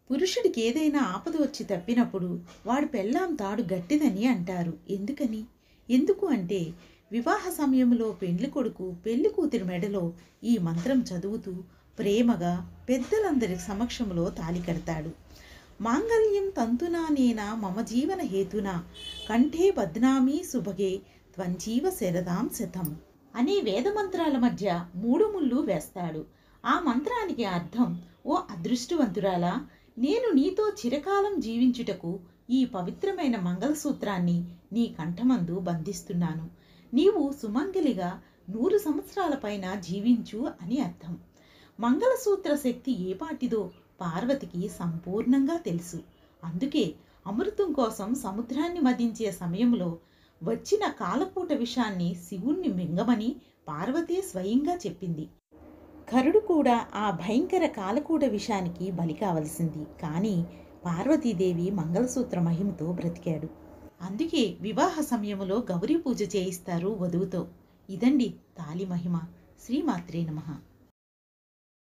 పురుషుడికి ఏదైనా ఆపద వచ్చి తప్పినప్పుడు వాడు పెళ్ళాం తాడు గట్టిదని అంటారు ఎందుకని ఎందుకు అంటే వివాహ సమయంలో పెండ్లి కొడుకు పెళ్లి కూతురి మెడలో ఈ మంత్రం చదువుతూ ప్రేమగా పెద్దలందరి సమక్షంలో తాలి కడతాడు మాంగళ్యం తంతునా నేనా మమ జీవన హేతునా కంఠే బద్నామీ సుభగే త్వంజీవ శరదాం శతం అనే వేదమంత్రాల మధ్య మూడు ముళ్ళు వేస్తాడు ఆ మంత్రానికి అర్థం ఓ అదృష్టవంతురాలా నేను నీతో చిరకాలం జీవించుటకు ఈ పవిత్రమైన మంగళసూత్రాన్ని నీ కంఠమందు బంధిస్తున్నాను నీవు సుమంగలిగా నూరు సంవత్సరాల పైన జీవించు అని అర్థం మంగళసూత్ర శక్తి ఏ పాటిదో పార్వతికి సంపూర్ణంగా తెలుసు అందుకే అమృతం కోసం సముద్రాన్ని మదించే సమయంలో వచ్చిన కాలపూట విషాన్ని శివుణ్ణి మింగమని పార్వతే స్వయంగా చెప్పింది కరుడు కూడా ఆ భయంకర కాలకూట విషానికి బలి కావలసింది కానీ పార్వతీదేవి మంగళసూత్ర మహిమతో బ్రతికాడు అందుకే వివాహ సమయంలో గౌరీ పూజ చేయిస్తారు వధువుతో ఇదండి తాలి మహిమ శ్రీమాత్రే నమః